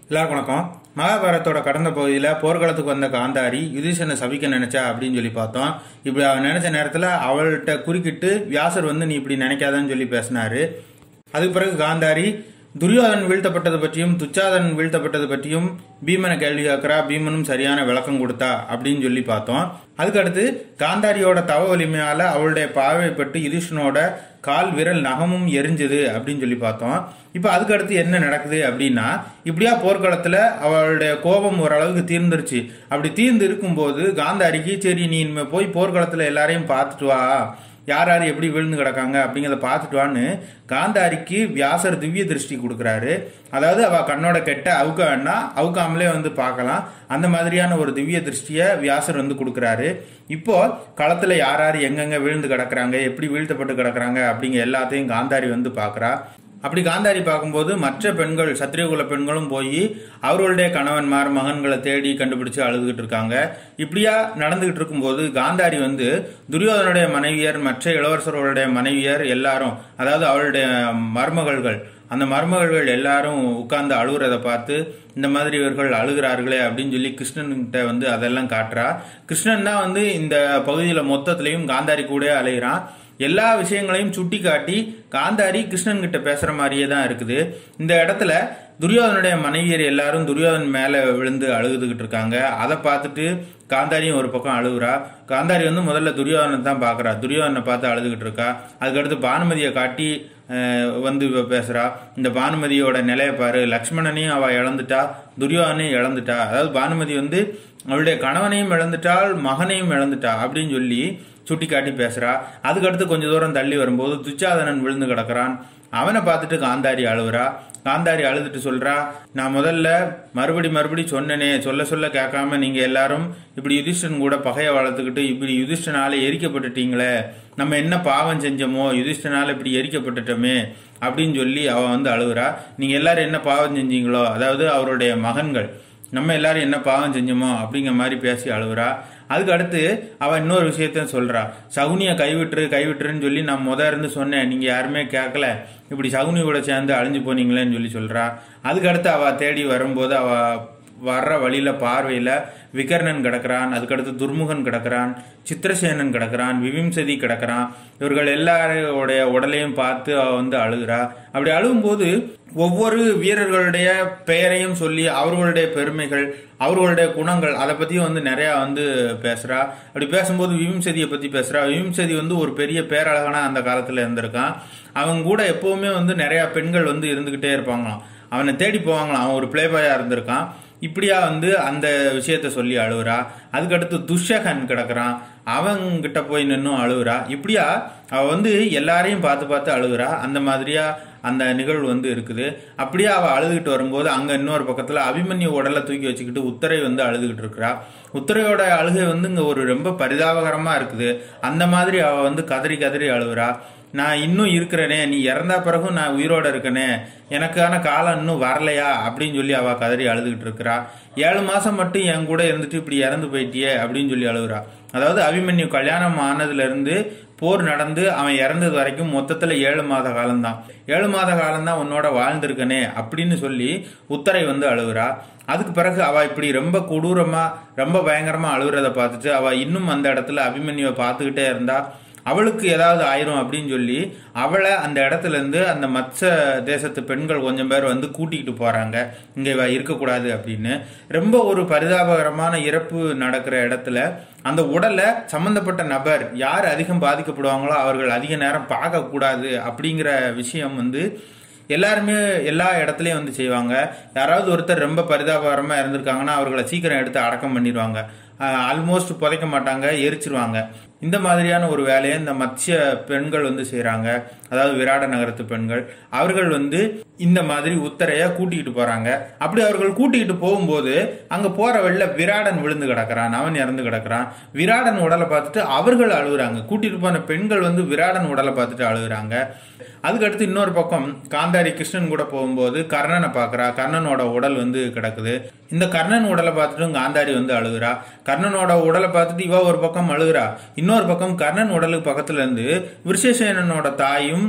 எல்லாருக்கும் வணக்கம் மகாபாரதத்தோட கடந்த பகுதியில் போர்க்களத்துக்கு வந்த காந்தாரி யுதிஷனை சபிக்க நினைச்சா அப்படின்னு சொல்லி பார்த்தோம் இப்படி அவன் நினைச்ச நேரத்தில் அவள்கிட்ட குறுக்கிட்டு வியாசர் வந்து நீ இப்படி நினைக்காதன்னு சொல்லி பேசினாரு அதுக்கு பிறகு காந்தாரி துரியோதனன் வீழ்த்தப்பட்டது பற்றியும் துச்சாதனன் வீழ்த்தப்பட்டது பற்றியும் பீமனை கேள்வி கேட்கிறா பீமனும் சரியான விளக்கம் கொடுத்தா அப்படின்னு சொல்லி பார்த்தோம் அதுக்கடுத்து காந்தாரியோட தவ வலிமையால அவளுடைய பார்வைப்பட்டு யுதிஷ்டனோட கால் விரல் நகமும் எரிஞ்சது அப்படின்னு சொல்லி பார்த்தோம் இப்போ அதுக்கடுத்து என்ன நடக்குது அப்படின்னா இப்படியா போர்க்களத்துல அவளுடைய கோபம் ஓரளவுக்கு தீர்ந்துருச்சு அப்படி தீர்ந்து இருக்கும்போது காந்தாரிக்கு சரி நீ இனிமே போய் போர்க்களத்துல எல்லாரையும் பார்த்துட்டு வா யார் யார் எப்படி விழுந்து கிடக்காங்க அப்படிங்கிறத பார்த்துட்டு வான்னு காந்தாரிக்கு வியாசர் திவ்ய திருஷ்டி கொடுக்குறாரு அதாவது அவ கண்ணோட கெட்ட அவுக்க வேணா அவுக்காமலே வந்து பார்க்கலாம் அந்த மாதிரியான ஒரு திவ்ய திருஷ்டியை வியாசர் வந்து கொடுக்குறாரு இப்போ களத்துல யார் யார் எங்கெங்க விழுந்து கிடக்குறாங்க எப்படி வீழ்த்தப்பட்டு கிடக்குறாங்க அப்படிங்கிற எல்லாத்தையும் காந்தாரி வந்து பார்க்கறா அப்படி காந்தாரி பார்க்கும்போது மற்ற பெண்கள் சத்திரியகுல பெண்களும் போய் அவர்களுடைய கணவன்மார் மகன்களை தேடி கண்டுபிடிச்சு அழுதுகிட்டு இருக்காங்க இப்படியா நடந்துகிட்டு இருக்கும்போது காந்தாரி வந்து துரியோதனுடைய மனைவியர் மற்ற இளவரசர்களுடைய மனைவியர் எல்லாரும் அதாவது அவளுடைய மருமகள்கள் அந்த மருமகள்கள் எல்லாரும் உட்கார்ந்து அழுகுறத பார்த்து இந்த மாதிரி இவர்கள் அழுகிறார்களே அப்படின்னு சொல்லி கிருஷ்ணன்கிட்ட வந்து அதெல்லாம் காட்டுறா கிருஷ்ணன் தான் வந்து இந்த பகுதியில் மொத்தத்திலையும் காந்தாரி கூட அலைகிறான் எல்லா விஷயங்களையும் சுட்டி காட்டி காந்தாரி கிருஷ்ணன் கிட்ட பேசுற மாதிரியே தான் இருக்குது இந்த இடத்துல துரியோதனுடைய மனைவியர் எல்லாரும் துரியோதன் மேல விழுந்து அழுதுகிட்டு இருக்காங்க அதை பார்த்துட்டு காந்தாரியும் ஒரு பக்கம் அழுகுறா காந்தாரி வந்து முதல்ல துரியோதனை தான் பாக்குறா துரியோதனை பார்த்து அழுதுகிட்டு இருக்கா அதுக்கடுத்து பானுமதியை காட்டி அஹ், வந்து இவ பேசுறா இந்த பானுமதியோட நிலைய பாரு லக்ஷ்மணனையும் அவ இழந்துட்டா துரியோதனையும் இழந்துட்டா அதாவது பானுமதி வந்து அவளுடைய கணவனையும் இழந்துட்டாள் மகனையும் இழந்துட்டா அப்படின்னு சொல்லி சுட்டி காட்டி பேசுறா அதுக்கடுத்து கொஞ்ச தூரம் தள்ளி வரும்போது துச்சாதனன் விழுந்து கிடக்குறான் அவனை பார்த்துட்டு காந்தாரி அழுவுறா காந்தாரி அழுதுட்டு சொல்றா நான் முதல்ல மறுபடி மறுபடி சொன்னனே சொல்ல சொல்ல கேட்காம நீங்க எல்லாரும் இப்படி யுதிஷ்டன் கூட பகைய வளர்த்துக்கிட்டு இப்படி யுதிஷ்டனால எரிக்கப்பட்டுட்டீங்களே நம்ம என்ன பாவம் செஞ்சோமோ யுதிஷ்டனால இப்படி எரிக்கப்பட்டுட்டோமே அப்படின்னு சொல்லி அவ வந்து அழுகுறா நீங்க எல்லாரும் என்ன பாவம் செஞ்சீங்களோ அதாவது அவருடைய மகன்கள் நம்ம எல்லாரும் என்ன பாவம் செஞ்சோமோ அப்படிங்கிற மாதிரி பேசி அழுகுறா அதுக்கு அடுத்து அவ இன்னொரு விஷயத்த சொல்றா சகுனிய கைவிட்டுரு கைவிட்டுருன்னு சொல்லி நான் முத இருந்து சொன்னேன் நீங்க யாருமே கேட்கல இப்படி சகுனி கூட சேர்ந்து அழிஞ்சு போனீங்களேன்னு சொல்லி சொல்றா அதுக்கு அடுத்து அவ தேடி வரும்போது அவ வர்ற வழியில பார்வையில விகர்ணன் கிடக்குறான் அதுக்கடுத்து துர்முகன் கிடக்குறான் சித்திரசேனன் கிடக்குறான் விவிம்சதி கிடக்குறான் இவர்கள் எல்லாரோடைய உடலையும் பார்த்து அவ வந்து அழுகிறா அப்படி அழுகும்போது ஒவ்வொரு வீரர்களுடைய பெயரையும் சொல்லி அவர்களுடைய பெருமைகள் அவர்களுடைய குணங்கள் அதை பத்தியும் வந்து நிறைய வந்து பேசுறா அப்படி பேசும்போது விவிம்சதியை பத்தி பேசுறா விவிம்சதி வந்து ஒரு பெரிய பேரழகனா அந்த காலத்துல இருந்திருக்கான் அவங்க கூட எப்பவுமே வந்து நிறைய பெண்கள் வந்து இருந்துகிட்டே இருப்பாங்களாம் அவனை தேடி போவாங்களாம் அவன் ஒரு பிளே பாயா இருந்திருக்கான் இப்படியா வந்து அந்த விஷயத்த சொல்லி அழுகுறா அதுக்கடுத்து துஷகன் கிடக்குறான் அவங்கிட்ட போய் நின்னும் அழுகுறா இப்படியா அவ வந்து எல்லாரையும் பார்த்து பார்த்து அழுகுறா அந்த மாதிரியா அந்த நிகழ்வு வந்து இருக்குது அப்படியே அவ அழுதுகிட்டு வரும்போது அங்க இன்னொரு பக்கத்துல அபிமன்யு உடலை தூக்கி வச்சுக்கிட்டு உத்தரை வந்து அழுதுகிட்டு இருக்கிறா உத்தரையோட அழுகை வந்து இங்க ஒரு ரொம்ப பரிதாபகரமா இருக்குது அந்த மாதிரி அவ வந்து கதறி கதறி அழுகுறா நான் இன்னும் இருக்கிறேனே நீ இறந்தா பிறகும் நான் உயிரோட இருக்கனே எனக்கான காலம் இன்னும் வரலையா அப்படின்னு சொல்லி அவ கதறி அழுதுகிட்டு இருக்கிறா ஏழு மாசம் மட்டும் என் கூட இருந்துட்டு இப்படி இறந்து போயிட்டியே அப்படின்னு சொல்லி அழுகுறா அதாவது அபிமன்யு கல்யாணம் ஆனதுல இருந்து போர் நடந்து அவன் இறந்தது வரைக்கும் மொத்தத்துல ஏழு மாத காலம்தான் ஏழு மாத காலம்தான் உன்னோட வாழ்ந்திருக்கனே அப்படின்னு சொல்லி உத்தரை வந்து அழுகுறா அதுக்கு பிறகு அவ இப்படி ரொம்ப கொடூரமா ரொம்ப பயங்கரமா அழுகுறத பார்த்துட்டு அவ இன்னும் அந்த இடத்துல அபிமன்யுவை பார்த்துக்கிட்டே இருந்தா அவளுக்கு ஏதாவது ஆயிரும் அப்படின்னு சொல்லி அவளை அந்த இடத்துல இருந்து அந்த மற்ற தேசத்து பெண்கள் கொஞ்சம் பேர் வந்து கூட்டிகிட்டு போறாங்க இங்க இவ இருக்கக்கூடாது அப்படின்னு ரொம்ப ஒரு பரிதாபகரமான இறப்பு நடக்கிற இடத்துல அந்த உடலை சம்பந்தப்பட்ட நபர் யார் அதிகம் பாதிக்கப்படுவாங்களோ அவர்கள் அதிக நேரம் பார்க்க கூடாது அப்படிங்கிற விஷயம் வந்து எல்லாருமே எல்லா இடத்துலயும் வந்து செய்வாங்க யாராவது ஒருத்தர் ரொம்ப பரிதாபகரமா இருந்திருக்காங்கன்னா அவர்களை சீக்கிரம் எடுத்து அடக்கம் பண்ணிடுவாங்க ஆல்மோஸ்ட் புதைக்க மாட்டாங்க எரிச்சிருவாங்க இந்த மாதிரியான ஒரு வேலையை இந்த மத்திய பெண்கள் வந்து செய்றாங்க அதாவது விராட நகரத்து பெண்கள் அவர்கள் வந்து இந்த மாதிரி உத்தரைய கூட்டிகிட்டு போறாங்க அப்படி அவர்கள் கூட்டிகிட்டு போகும்போது அங்க போற வழியில விராடன் விழுந்து கிடக்குறான் அவன் இறந்து கிடக்குறான் விராடன் உடலை பார்த்துட்டு அவர்கள் அழுகுறாங்க கூட்டிட்டு போன பெண்கள் வந்து விராடன் உடலை பார்த்துட்டு அழுகுறாங்க அதுக்கடுத்து இன்னொரு பக்கம் காந்தாரி கிருஷ்ணன் கூட போகும்போது கர்ணனை பார்க்கறா கர்ணனோட உடல் வந்து கிடக்குது இந்த கர்ணன் உடலை பார்த்துட்டும் காந்தாரி வந்து அழுகுறா கர்ணனோட உடலை பார்த்துட்டு இவ ஒரு பக்கம் அழுகுறா இன்னொரு பக்கம் கர்ணன் உடலுக்கு பக்கத்துல இருந்து விருஷசேனனோட தாயும்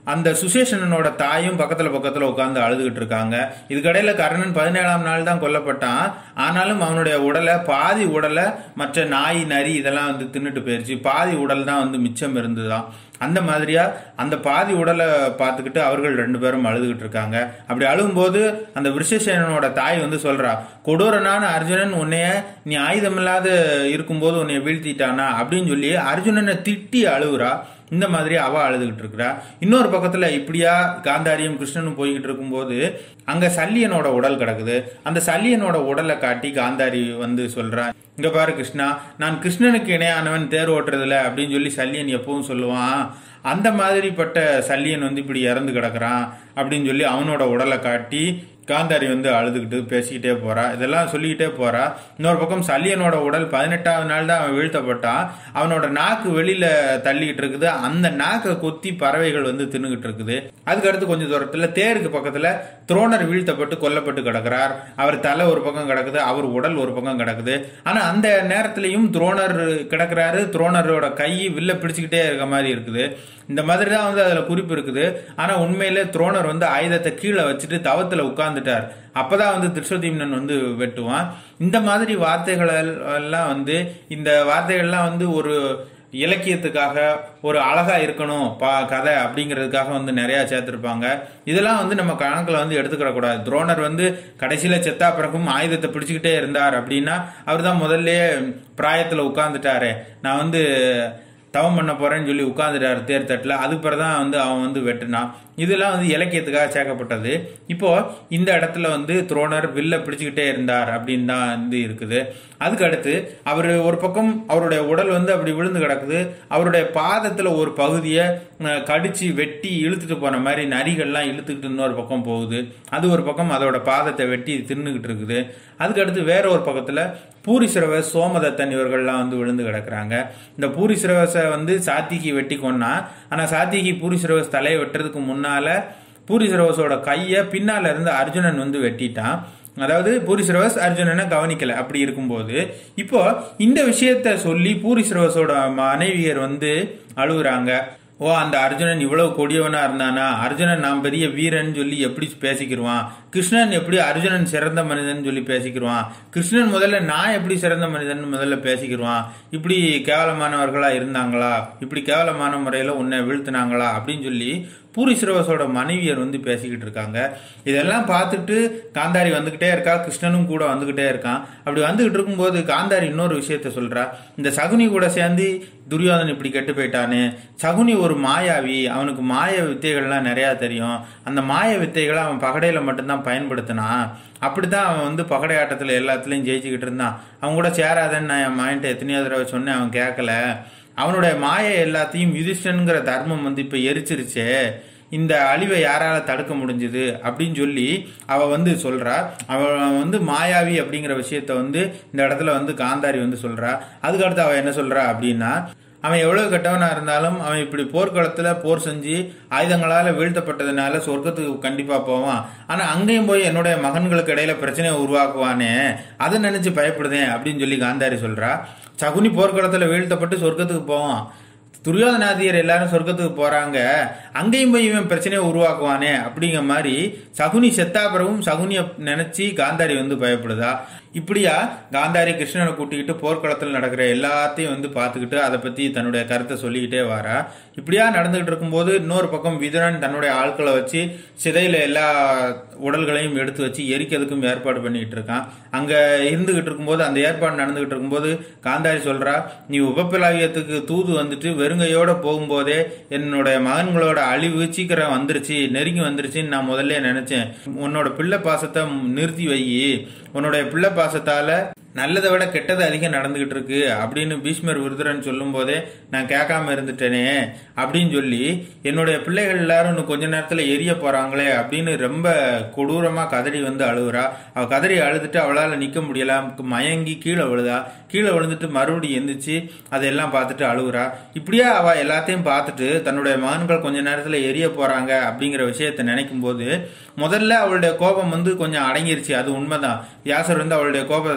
அந்த சுசேஷனனோட தாயும் பக்கத்துல பக்கத்துல உட்கார்ந்து அழுதுகிட்டு இருக்காங்க இதுக்கடையில கர்ணன் பதினேழாம் நாள் தான் கொல்லப்பட்டான் ஆனாலும் அவனுடைய உடலை பாதி உடலை மற்ற நாய் நரி இதெல்லாம் வந்து தின்னுட்டு போயிருச்சு பாதி உடல் தான் வந்து மிச்சம் இருந்துதான் அந்த மாதிரியா அந்த பாதி உடலை பார்த்துக்கிட்டு அவர்கள் ரெண்டு பேரும் அழுதுகிட்டு இருக்காங்க அப்படி அழுகும்போது அந்த விருஷசேனனோட தாய் வந்து சொல்றா கொடூரனான அர்ஜுனன் உன்னைய நீ ஆயுதமில்லாத இருக்கும்போது உன்னைய வீழ்த்திட்டானா அப்படின்னு சொல்லி அர்ஜுனனை திட்டி அழுகுறா இந்த மாதிரி அவ அழுதுகிட்டு இருக்கிறா இன்னொரு பக்கத்துல இப்படியா காந்தாரியும் கிருஷ்ணனும் போய்கிட்டு இருக்கும்போது அங்க சல்லியனோட உடல் கிடக்குது அந்த சல்லியனோட உடலை காட்டி காந்தாரி வந்து சொல்றான் இங்க பாரு கிருஷ்ணா நான் கிருஷ்ணனுக்கு இணையானவன் தேர் ஓட்டுறதுல அப்படின்னு சொல்லி சல்லியன் எப்பவும் சொல்லுவான் அந்த மாதிரிப்பட்ட சல்லியன் வந்து இப்படி இறந்து கிடக்குறான் அப்படின்னு சொல்லி அவனோட உடலை காட்டி காந்தாரி வந்து அழுதுகிட்டு பேசிக்கிட்டே போறா இதெல்லாம் சொல்லிக்கிட்டே போறா இன்னொரு பக்கம் சல்லியனோட உடல் பதினெட்டாவது நாள் தான் அவன் வீழ்த்தப்பட்டான் அவனோட நாக்கு வெளியில தள்ளிக்கிட்டு இருக்குது அந்த நாக்கை கொத்தி பறவைகள் வந்து தின்னுகிட்டு இருக்குது அதுக்கடுத்து கொஞ்சம் தூரத்துல தேருக்கு பக்கத்துல துரோணர் வீழ்த்தப்பட்டு கொல்லப்பட்டு கிடக்கிறார் அவர் தலை ஒரு பக்கம் கிடக்குது அவர் உடல் ஒரு பக்கம் கிடக்குது ஆனா அந்த நேரத்திலையும் துரோணர் கிடக்குறாரு துரோணரோட கை வில்ல பிடிச்சுக்கிட்டே இருக்க மாதிரி இருக்குது இந்த மாதிரி தான் வந்து அதுல குறிப்பு இருக்குது ஆனா உண்மையிலே துரோணர் வந்து ஆயுதத்தை கீழே வச்சுட்டு தவத்துல உட்கார்ந்துட்டார் அப்பதான் வந்து திருஷ்வதீம்னன் வந்து வெட்டுவான் இந்த மாதிரி வார்த்தைகள் எல்லாம் வந்து இந்த வார்த்தைகள்லாம் வந்து ஒரு இலக்கியத்துக்காக ஒரு அழகா இருக்கணும் பா கதை அப்படிங்கிறதுக்காக வந்து நிறைய சேர்த்திருப்பாங்க இதெல்லாம் வந்து நம்ம கணக்கில் வந்து எடுத்துக்கிற கூடாது துரோணர் வந்து கடைசியில செத்தா பிறகும் ஆயுதத்தை பிடிச்சுக்கிட்டே இருந்தார் அப்படின்னா அவர் தான் முதல்ல பிராயத்தில் உட்கார்ந்துட்டாரு நான் வந்து தவம் பண்ண போறேன்னு சொல்லி உட்காந்துட்டாரு தேர் தட்டில் அதுக்கு பிறகு தான் வந்து அவன் வந்து வெட்டினான் இதெல்லாம் வந்து இலக்கியத்துக்காக சேர்க்கப்பட்டது இப்போ இந்த இடத்துல வந்து துரோணர் வில்ல பிடிச்சுக்கிட்டே இருந்தார் அப்படின்னு தான் வந்து இருக்குது அதுக்கு அடுத்து அவர் ஒரு பக்கம் அவருடைய உடல் வந்து அப்படி விழுந்து கிடக்குது அவருடைய பாதத்துல ஒரு பகுதியை அஹ், கடிச்சு வெட்டி இழுத்துட்டு போன மாதிரி நரிகள்லாம் இழுத்துக்கிட்டு இன்னொரு பக்கம் போகுது அது ஒரு பக்கம் அதோட பாதத்தை வெட்டி தின்னுகிட்டு இருக்குது அதுக்கு அடுத்து வேற ஒரு பக்கத்துல பூரிசிரவஸ் சோமதத்தன் இவர்கள்லாம் வந்து விழுந்து கிடக்குறாங்க இந்த பூரிசிரவஸை வந்து சாத்திக்கு வெட்டி கொன்னா ஆனா சாத்திக்கு பூரிசிரவஸ் தலையை வெட்டுறதுக்கு முன்னால பூரிசிரவஸோட கையை பின்னால இருந்து அர்ஜுனன் வந்து வெட்டிட்டான் அதாவது பூரிசிரவஸ் அர்ஜுனனை கவனிக்கல அப்படி இருக்கும்போது இப்போ இந்த விஷயத்த சொல்லி பூரிசிரவஸோட மனைவியர் வந்து அழுகுறாங்க ஓ அந்த அர்ஜுனன் இவ்வளவு கொடியவனா இருந்தானா அர்ஜுனன் நான் பெரிய வீரன் சொல்லி எப்படி பேசிக்கிருவான் கிருஷ்ணன் எப்படி அர்ஜுனன் சிறந்த மனிதன் சொல்லி பேசிக்கிருவான் கிருஷ்ணன் முதல்ல நான் எப்படி சிறந்த மனிதன் முதல்ல பேசிக்கிருவான் இப்படி கேவலமானவர்களா இருந்தாங்களா இப்படி கேவலமான முறையில உன்னை வீழ்த்தினாங்களா அப்படின்னு சொல்லி பூரி சிரவசோட மனைவியர் வந்து பேசிக்கிட்டு இருக்காங்க இதெல்லாம் பார்த்துட்டு காந்தாரி வந்துகிட்டே இருக்கா கிருஷ்ணனும் கூட வந்துகிட்டே இருக்கான் அப்படி வந்துகிட்டு இருக்கும்போது காந்தாரி இன்னொரு விஷயத்த சொல்றா இந்த சகுனி கூட சேர்ந்து துரியோதன் இப்படி கெட்டு போயிட்டானே சகுனி ஒரு மாயாவி அவனுக்கு மாய வித்தைகள்லாம் நிறைய தெரியும் அந்த மாய வித்தைகளை அவன் பகடையில மட்டும்தான் பயன்படுத்தினான் அப்படித்தான் அவன் வந்து பகடை ஆட்டத்துல எல்லாத்துலயும் ஜெயிச்சுக்கிட்டு இருந்தான் அவன் கூட சேராதன்னு நான் என் மைண்ட்டை எத்தனையோ தடவை சொன்னேன் அவன் கேட்கல அவனுடைய மாயை எல்லாத்தையும் யுதிஷ்டனுங்கிற தர்மம் வந்து இப்ப எரிச்சிருச்சே இந்த அழிவை யாரால தடுக்க முடிஞ்சது அப்படின்னு சொல்லி அவ வந்து சொல்றா அவ வந்து மாயாவி அப்படிங்கிற விஷயத்த வந்து இந்த இடத்துல வந்து காந்தாரி வந்து சொல்றா அதுக்கடுத்து அவ என்ன சொல்றா அப்படின்னா அவன் எவ்வளவு கெட்டவனா இருந்தாலும் அவன் இப்படி போர்க்களத்துல போர் செஞ்சு ஆயுதங்களால வீழ்த்தப்பட்டதுனால சொர்க்கத்துக்கு கண்டிப்பா போவான் ஆனா அங்கேயும் போய் என்னுடைய மகன்களுக்கு இடையில பிரச்சனையை உருவாக்குவானே அதை நினைச்சு பயப்படுதேன் அப்படின்னு சொல்லி காந்தாரி சொல்றா சகுனி போர்க்களத்துல வீழ்த்தப்பட்டு சொர்க்கத்துக்கு போவான் துரியோதனாதியர் எல்லாரும் சொர்க்கத்துக்கு போறாங்க அங்கேயும் போய் இவன் பிரச்சனையை உருவாக்குவானே அப்படிங்கிற மாதிரி சகுனி செத்தா பிறகும் சகுனிய நினைச்சு காந்தாரி வந்து பயப்படுதா இப்படியா காந்தாரி கிருஷ்ணனை கூட்டிக்கிட்டு போர்க்களத்தில் நடக்கிற எல்லாத்தையும் வந்து பார்த்துக்கிட்டு அதை பத்தி தன்னுடைய கருத்தை சொல்லிக்கிட்டே வாரா இப்படியா நடந்துகிட்டு இருக்கும்போது இன்னொரு பக்கம் விதுரன் தன்னுடைய ஆட்களை வச்சு சிதையில எல்லா உடல்களையும் எடுத்து வச்சு எரிக்கிறதுக்கும் ஏற்பாடு பண்ணிட்டு இருக்கான் அங்க இருந்துகிட்டு இருக்கும்போது அந்த ஏற்பாடு நடந்துகிட்டு இருக்கும்போது காந்தாரி சொல்றா நீ உபப்பிலாவியத்துக்கு தூது வந்துட்டு வெறுங்கையோட போகும்போதே என்னுடைய மகன்களோட அழிவு சீக்கிரம் வந்துருச்சு நெருங்கி வந்துருச்சுன்னு நான் முதல்ல நினைச்சேன் உன்னோட பிள்ளை பாசத்தை நிறுத்தி வை உன்னுடைய பிள்ளை பாசத்தால நல்லதை விட கெட்டது அதிகம் நடந்துகிட்டு இருக்கு அப்படின்னு பீஷ்மர் விருதுரன் சொல்லும் போதே நான் கேட்காம இருந்துட்டேனே அப்படின்னு சொல்லி என்னுடைய பிள்ளைகள் எல்லாரும் இன்னும் கொஞ்ச நேரத்துல எரிய போறாங்களே அப்படின்னு ரொம்ப கொடூரமா கதறி வந்து அழுகுறா அவ கதறி அழுதுட்டு அவளால நிக்க முடியல மயங்கி கீழே விழுதா கீழே விழுந்துட்டு மறுபடியும் எந்திரிச்சு அதையெல்லாம் பார்த்துட்டு அழுகுறா இப்படியா அவ எல்லாத்தையும் பார்த்துட்டு தன்னுடைய மகன்கள் கொஞ்ச நேரத்துல எரிய போறாங்க அப்படிங்கிற விஷயத்த நினைக்கும் போது முதல்ல அவளுடைய கோபம் வந்து கொஞ்சம் அடங்கிருச்சு அது உண்மைதான் வியாசர் வந்து அவளுடைய கோபத்தை தணிச்சிட்டார்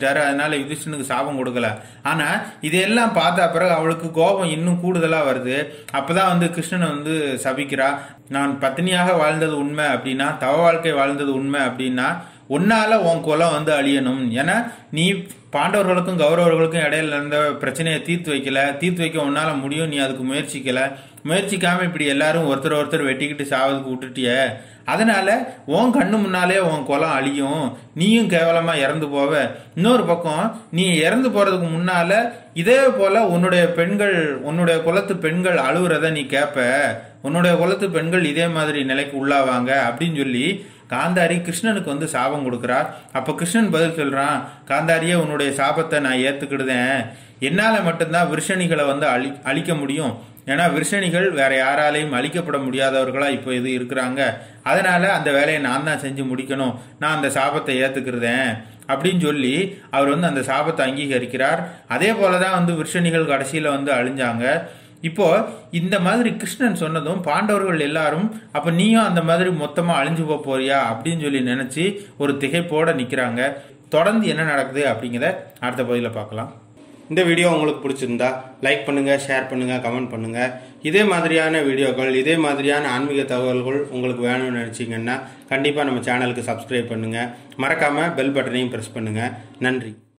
வச்சுட்டாரு அதனால யுதிஷ்டனுக்கு சாபம் கொடுக்கல ஆனா இதையெல்லாம் பார்த்த பிறகு அவளுக்கு கோபம் இன்னும் கூடுதலா வருது அப்பதான் வந்து கிருஷ்ணனை வந்து சபிக்கிறா நான் பத்தினியாக வாழ்ந்தது உண்மை அப்படின்னா தவ வாழ்க்கை வாழ்ந்தது உண்மை அப்படின்னா உன்னால உன் குலம் வந்து அழியணும் ஏன்னா நீ பாண்டவர்களுக்கும் கௌரவர்களுக்கும் இடையில இருந்த பிரச்சனையை தீர்த்து வைக்கல தீர்த்து வைக்க உன்னால முடியும் நீ அதுக்கு முயற்சிக்கல முயற்சிக்காம இப்படி எல்லாரும் ஒருத்தர் ஒருத்தர் வெட்டிக்கிட்டு சாவதுக்கு விட்டுட்டிய அதனால உன் கண்ணு முன்னாலே உன் குலம் அழியும் நீயும் கேவலமா இறந்து போவ இன்னொரு பக்கம் நீ இறந்து போறதுக்கு முன்னால இதே போல உன்னுடைய பெண்கள் உன்னுடைய குலத்து பெண்கள் அழுவுறத நீ கேப்ப உன்னுடைய குலத்து பெண்கள் இதே மாதிரி நிலைக்கு உள்ளாவாங்க அப்படின்னு சொல்லி காந்தாரி கிருஷ்ணனுக்கு வந்து சாபம் கொடுக்குறார் அப்ப கிருஷ்ணன் பதில் சொல்றான் காந்தாரியே உன்னுடைய சாபத்தை நான் ஏத்துக்கிடுதேன் என்னால மட்டும்தான் விருஷணிகளை வந்து அழி அழிக்க முடியும் ஏன்னா விருஷணிகள் வேற யாராலையும் அழிக்கப்பட முடியாதவர்களா இப்போ இது இருக்கிறாங்க அதனால அந்த வேலையை நான் தான் செஞ்சு முடிக்கணும் நான் அந்த சாபத்தை ஏத்துக்கிறதேன் அப்படின்னு சொல்லி அவர் வந்து அந்த சாபத்தை அங்கீகரிக்கிறார் அதே போலதான் வந்து விருஷணிகள் கடைசியில வந்து அழிஞ்சாங்க இப்போ இந்த மாதிரி கிருஷ்ணன் சொன்னதும் பாண்டவர்கள் எல்லாரும் அப்ப நீயும் அந்த மாதிரி மொத்தமா அழிஞ்சு போக போறியா அப்படின்னு சொல்லி நினைச்சு ஒரு திகைப்போட நிக்கிறாங்க தொடர்ந்து என்ன நடக்குது அப்படிங்கிறத அடுத்த பகுதியில பார்க்கலாம் இந்த வீடியோ உங்களுக்கு பிடிச்சிருந்தா லைக் பண்ணுங்க ஷேர் பண்ணுங்க கமெண்ட் பண்ணுங்க இதே மாதிரியான வீடியோக்கள் இதே மாதிரியான ஆன்மீக தகவல்கள் உங்களுக்கு வேணும்னு நினைச்சீங்கன்னா கண்டிப்பா நம்ம சேனலுக்கு சப்ஸ்கிரைப் பண்ணுங்க மறக்காம பெல் பட்டனையும் பிரஸ் பண்ணுங்க நன்றி